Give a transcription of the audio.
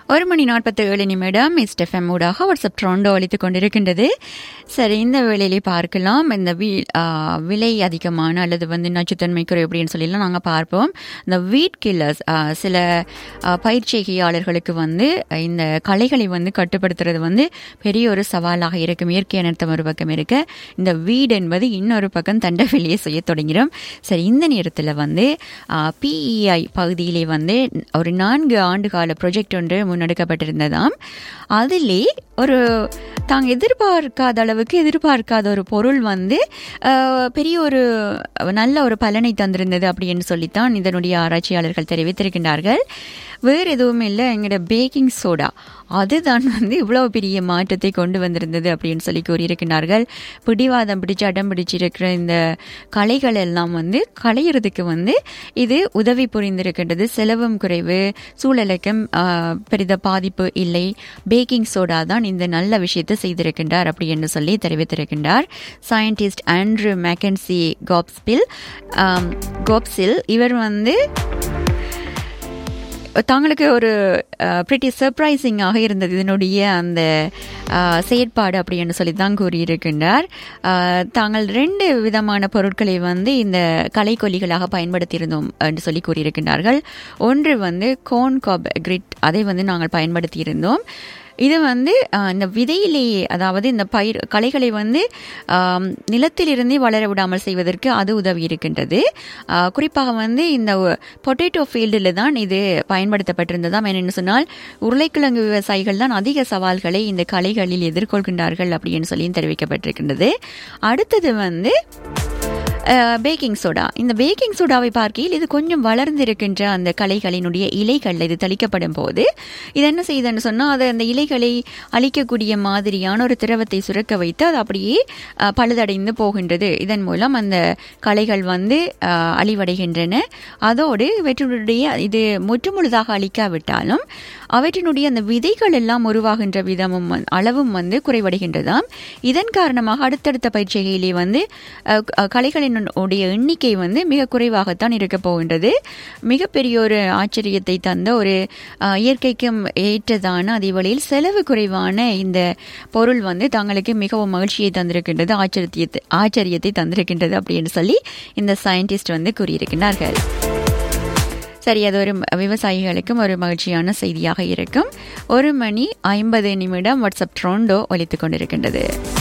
ஒரு மணி நாற்பத்தி ஏழு நிமிடம் இஸ்டெஃப்எம் ஊடாக வாட்ஸ்அப் ட்ரோண்டோ அளித்துக் கொண்டிருக்கின்றது சரி இந்த வேளையிலே பார்க்கலாம் இந்த வீ ஆ, விலை அதிகமான அல்லது வந்து நச்சுத்தன்மை குறை அப்படின்னு சொல்லிலாம் நாங்கள் பார்ப்போம் இந்த வீட் கில்லர்ஸ் சில ஆ, பயிற்சிகையாளர்களுக்கு வந்து இந்த கலைகளை வந்து கட்டுப்படுத்துறது வந்து பெரிய ஒரு சவாலாக இருக்கும் இயற்கை அனர்த்தம் ஒரு பக்கம் இருக்க இந்த வீடு என்பது இன்னொரு பக்கம் தண்டை வெளியே செய்ய தொடங்கிறோம் சரி இந்த நேரத்தில் வந்து பிஇஐ பகுதியிலே வந்து ஒரு நான்கு ஆண்டு கால ப்ரொஜெக்ட் ஒன்று முன்னெடுக்கப்பட்டிருந்ததாம் அதிலே ஒரு தாங்க எதிர்பார்க்காத அளவுக்கு எதிர்பார்க்காத ஒரு பொருள் வந்து ஆஹ், பெரிய ஒரு நல்ல ஒரு பலனை தந்திருந்தது அப்படின்னு சொல்லித்தான் இதனுடைய ஆராய்ச்சியாளர்கள் தெரிவித்திருக்கின்றார்கள் வேறு எதுவும் இல்லை எங்களோட பேக்கிங் சோடா அதுதான் வந்து இவ்வளவு பெரிய மாற்றத்தை கொண்டு வந்திருந்தது அப்படின்னு சொல்லி கூறியிருக்கிறார்கள் பிடிவாதம் பிடிச்சு அடம் பிடிச்சிருக்கிற இந்த கலைகள் எல்லாம் வந்து களையிறதுக்கு வந்து இது உதவி புரிந்திருக்கின்றது செலவும் குறைவு சூழலுக்கும் ஆஹ், பெரித பாதிப்பு இல்லை பேக்கிங் சோடா தான் இந்த நல்ல விஷயத்தை செய்திருக்கின்றார் அப்படி என்று சொல்லி தெரிவித்திருக்கின்றார் சயின்டிஸ்ட் ஆண்ட்ரூ மேக்கன்சி கோப்ஸ்பில் ஆம், கோப்ஸில் இவர் வந்து தாங்களுக்கு ஒரு பிரிட்டி சர்ப்ரைசிங்காக இருந்தது இதனுடைய அந்த அஹ், செயற்பாடு அப்படின்னு சொல்லி தான் கூறியிருக்கின்றார் அஹ், தாங்கள் ரெண்டு விதமான பொருட்களை வந்து இந்த கலைக்கொல்லிகளாக பயன்படுத்தியிருந்தோம் என்று சொல்லி கூறியிருக்கின்றார்கள் ஒன்று வந்து கோன் காப் கிரிட் அதை வந்து நாங்கள் பயன்படுத்தியிருந்தோம் இது வந்து அஹ், இந்த விதையிலேயே அதாவது இந்த பயிர் களைகளை வந்து ஆம், நிலத்திலிருந்தே வளர விடாமல் செய்வதற்கு அது உதவி இருக்கின்றது அஹ், குறிப்பாக வந்து இந்த பொட்டேட்டோ ஃபீல்டில் தான் இது பயன்படுத்தப்பட்டிருந்ததாம் என்னென்னு சொன்னால் உருளைக்கிழங்கு விவசாயிகள் தான் அதிக சவால்களை இந்த களைகளில் எதிர்கொள்கின்றார்கள் அப்படின்னு சொல்லியும் தெரிவிக்கப்பட்டிருக்கின்றது அடுத்தது வந்து பேக்கிங் சோடா இந்த பேக்கிங் சோடாவை பார்க்கையில் இது கொஞ்சம் வளர்ந்திருக்கின்ற அந்த களைகளினுடைய இலைகள் இது தெளிக்கப்படும் போது இது என்ன செய்யுதுன்னு சொன்னால் அது அந்த இலைகளை அழிக்கக்கூடிய மாதிரியான ஒரு திரவத்தை சுரக்க வைத்து அது அப்படியே அஹ், பழுதடைந்து போகின்றது இதன் மூலம் அந்த களைகள் வந்து அஹ், அழிவடைகின்றன அதோடு இவற்றினுடைய இது முற்றுமுழுதாக அழிக்காவிட்டாலும் அவற்றினுடைய அந்த விதைகள் எல்லாம் உருவாகின்ற விதமும் வந்து- அளவும் வந்து குறைவடைகின்றதாம் இதன் காரணமாக அடுத்தடுத்த பயிற்சிகளிலே வந்து அஹ், க- கலைகளினுடைய எண்ணிக்கை வந்து மிக குறைவாகத்தான் இருக்க போகின்றது மிகப்பெரிய ஒரு ஆச்சரியத்தை தந்த ஒரு அஹ், இயற்கைக்கும் ஏற்றதான அதே வழியில் செலவு குறைவான இந்த பொருள் வந்து தங்களுக்கு மிகவும் மகிழ்ச்சியை தந்திருக்கின்றது ஆச்சரியத்தை ஆச்சரியத்தை தந்திருக்கின்றது அப்படின்னு சொல்லி இந்த சயின்டிஸ்ட் வந்து கூறியிருக்கிறார்கள் சரி அது ஒரு விவசாயிகளுக்கும் ஒரு மகிழ்ச்சியான செய்தியாக இருக்கும் ஒரு மணி ஐம்பது நிமிடம் வாட்ஸ்அப் ட்ரோண்டோ ஒலித்துக் கொண்டிருக்கின்றது